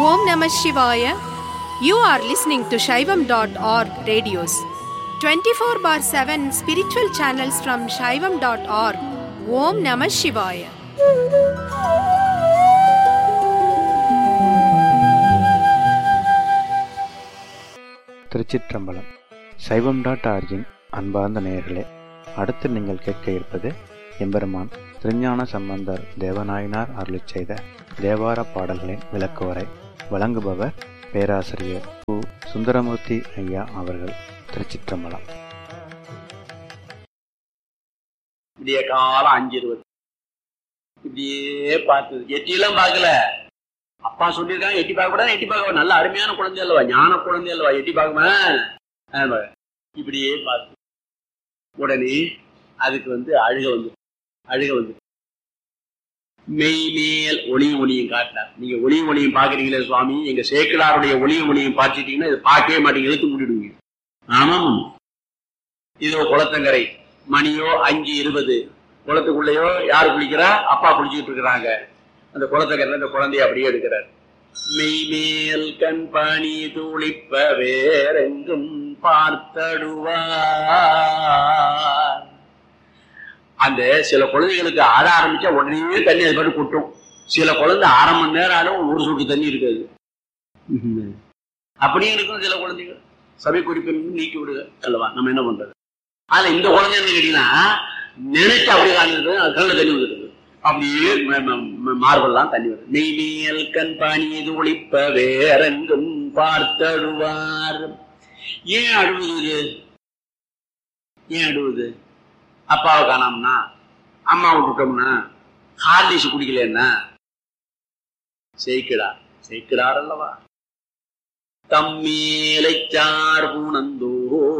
Om Namah Shivaya. You are listening to Shaivam.org radios. 24 bar 7 spiritual channels from Shaivam.org. Om Namah Shivaya. திருச்சிற்றம்பலம் சைவம் dot origin அன்பார்ந்த நேயர்களே அடுத்து நீங்கள் கேட்க இருப்பது எம்பெருமான் திருஞான சம்பந்தர் தேவநாயனார் அருளிச் செய்த தேவார பாடல்களின் விளக்குவரை வழங்குபவர் பேராசிரியர் கு சுந்தரமூர்த்தி ஐயா அவர்கள் திருச்சிற்றம்பலம் விடிய காலம் அஞ்சு இருபது இப்படியே பார்த்தது எட்டியெல்லாம் பார்க்கல அப்பா சொல்லியிருக்காங்க எட்டி பார்க்க கூடாது எட்டி பார்க்க நல்ல அருமையான குழந்தை அல்லவா ஞான குழந்தை அல்லவா எட்டி பார்க்குமா ஆமா. இப்படியே பார்த்து உடனே அதுக்கு வந்து அழுக வந்து அழுக வந்து மெய்மேல் ஒளியும் ஒளியும் காட்டினார் நீங்க ஒளியும் ஒளியும் பாக்குறீங்களே சுவாமி எங்க சேக்கிலாருடைய ஒளியும் ஒளியும் பார்த்துட்டீங்கன்னா இதை பார்க்கவே மாட்டீங்க இழுத்து மூடிடுவீங்க ஆமாம் இதோ குளத்தங்கரை மணியோ அஞ்சு இருபது குளத்துக்குள்ளேயோ யார் குளிக்கிறா அப்பா குளிச்சுட்டு இருக்கிறாங்க அந்த குளத்தங்கரையில அந்த குழந்தைய அப்படியே எடுக்கிறார் மெய்மேல் கண் பணி துளிப்ப வேறெங்கும் பார்த்தடுவார் அந்த சில குழந்தைகளுக்கு ஆட ஆரம்பிச்சா உடனே தண்ணி அது பாட்டு கொட்டும் சில குழந்தை அரை மணி நேரம் ஆனாலும் ஒரு சொட்டு தண்ணி இருக்காது அப்படியும் இருக்கும் சில குழந்தைகள் சபை குறிப்பிலிருந்து நீக்கி விடுக அல்லவா நம்ம என்ன பண்றது ஆனா இந்த குழந்தை என்ன கேட்டீங்கன்னா நினைச்சு அப்படியே காண்றது கண்ணில் தண்ணி வந்துருக்கு அப்படியே மார்பெல்லாம் தண்ணி வருது நெய்மேல் கண் பாணி இது ஒளிப்ப வேறெங்கும் பார்த்தடுவார் ஏன் அழுவுது இது? ஏன் அழுவுது அப்பாவை காணாமனா அம்மா விட்டுட்டோம்னா ஹார்லிஸ் குடிக்கலன்னா செய்கிறார் செய்கிறார் அல்லவா தம்மேலை சார் பூனந்தோ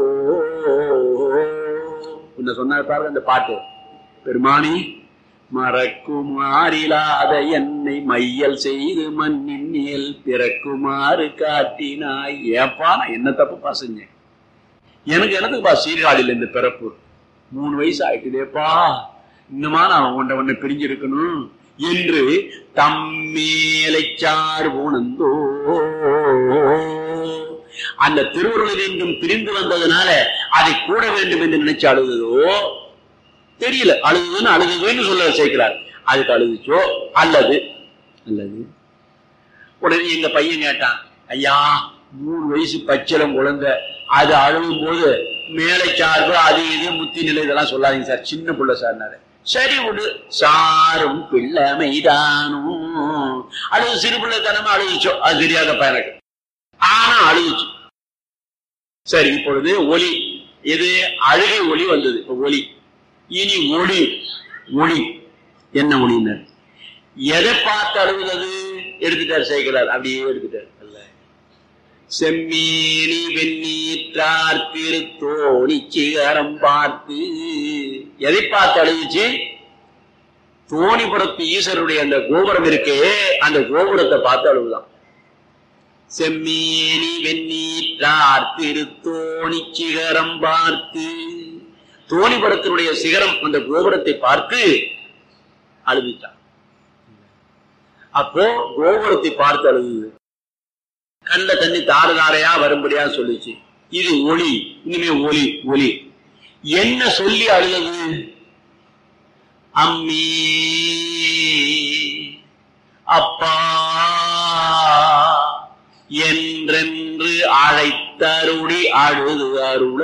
என்ன சொன்னார் பாருங்க அந்த பாட்டு பெருமானி மறக்குமாறிலாத என்னை மையல் செய்து மண்ணின் மேல் பிறக்குமாறு காட்டினாய் ஏப்பா நான் என்ன தப்புப்பா செஞ்சேன் எனக்கு எனக்குப்பா சீர்காழியில் இந்த பிறப்பு மூணு வயசு ஆயிட்டுதேப்பா இன்னுமா நான் உன்னை உன்னை பிரிஞ்சிருக்கணும் என்று தம்மேலை சார் பூனந்தோ அந்த திருவுருளில் என்றும் பிரிந்து வந்ததுனால அதை கூட வேண்டும் என்று நினைச்சு அழுததோ தெரியல அழுதுன்னு அழுதுன்னு சொல்ல சேர்க்கிறார் அதுக்கு அழுதுச்சோ அல்லது அல்லது உடனே எங்க பையன் கேட்டான் ஐயா மூணு வயசு பச்சிலம் குழந்தை அது அழுவும் போது மேலை சார்பு அது இது முத்தி நிலை இதெல்லாம் சொல்லாதீங்க சார் சின்ன புள்ள சார்னாரு சரி விடு சாரும் பிள்ளைமைதானும் அழுது சிறு பிள்ளைத்தனமா அழுதுச்சோ அது தெரியாத பையனுக்கு ஆனா அழுதுச்சு சரி இப்பொழுது ஒலி எது அழுகை ஒலி வந்தது இப்ப ஒலி இனி ஒளி ஒளி என்ன ஒளினர் எதை பார்த்து அழுகுறது எடுத்துட்டார் சேர்க்கிறார் அப்படியே எடுத்துட்டார் அல்ல செம்மீனி வெண்ணீற்றார் திருத்தோணி சிகரம் பார்த்து எதை பார்த்து அழுதுச்சு தோணிபுரத்து ஈஸ்வருடைய அந்த கோபுரம் இருக்கே அந்த கோபுரத்தை பார்த்து அழுகுதான் செம்மீனி வெண்ணீற்றார் திருத்தோணி சிகரம் பார்த்து தோணிபுரத்தினுடைய சிகரம் அந்த கோபுரத்தை பார்த்து அழுதுச்சான் அப்போ கோபுரத்தை பார்த்து அழுது கண்ட தண்ணி தாறு தாரையா வரும்படியா சொல்லுச்சு இது ஒளி இனிமே ஒளி ஒளி என்ன சொல்லி அழுது அம்மி அப்பா என்றென்று அழைத்தருளி அழுது அருள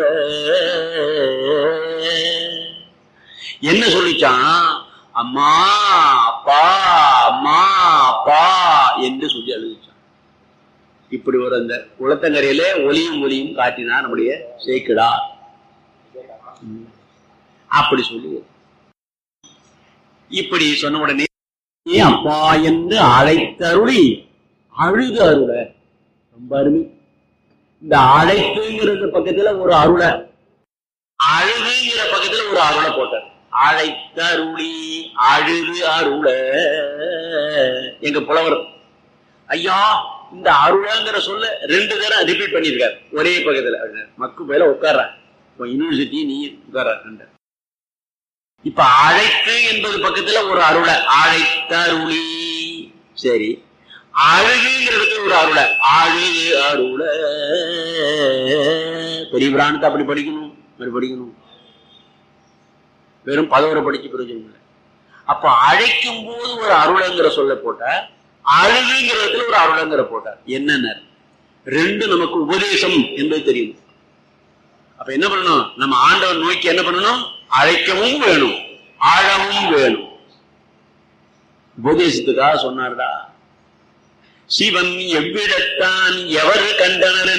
என்ன சொல்லிச்சான் அம்மா அப்பா அம்மா அப்பா என்று சொல்லி அழுதுச்சான் இப்படி ஒரு அந்த குளத்தங்கரையில ஒளியும் ஒளியும் காட்டினா நம்முடைய சேக்கிடா அப்படி சொல்லி இப்படி சொன்ன உடனே "ஏ அப்பா என்று அழைத்தருளி அழுது அருள ரொம்ப அருமை இந்த அழைப்புங்கிறது பக்கத்துல ஒரு அருளை அழுகுங்கிற பக்கத்துல ஒரு அருளை போட்டார் அழைத்தருளி அழுது அருள எங்க புலவர் ஐயா இந்த அருளங்கிற சொல்ல ரெண்டு தடவை ரிப்பீட் பண்ணியிருக்காரு ஒரே பக்கத்துல அப்படின்னாரு. மக்கு மேல உட்கார்ற யூனிவர்சிட்டி நீ உட்கார்ற இப்ப அழைத்து என்பது பக்கத்துல ஒரு அருளை அழைத்தருளி சரி அழுகுங்கிறதுக்கு ஒரு அருளை அழுகு அருள பெரிய பிராணத்தை அப்படி படிக்கணும் அப்படி படிக்கணும் வெறும் பதவரை படிச்சு பிரயோஜனம் இல்லை அப்ப அழைக்கும் போது ஒரு அருளங்கிற சொல்ல போட்டார் அழுகுங்கிறதுல ஒரு அருளங்கிற போட்டார் என்னென்ன ரெண்டு நமக்கு உபதேசம் என்பது தெரியும் அப்ப என்ன பண்ணணும் நம்ம ஆண்டவன் நோக்கி என்ன பண்ணணும் அழைக்கவும் வேணும் ஆழவும் வேணும் உபதேசத்துக்காக சொன்னார்டா சிவன் எவ்விடத்தான் எவர் கண்டனர்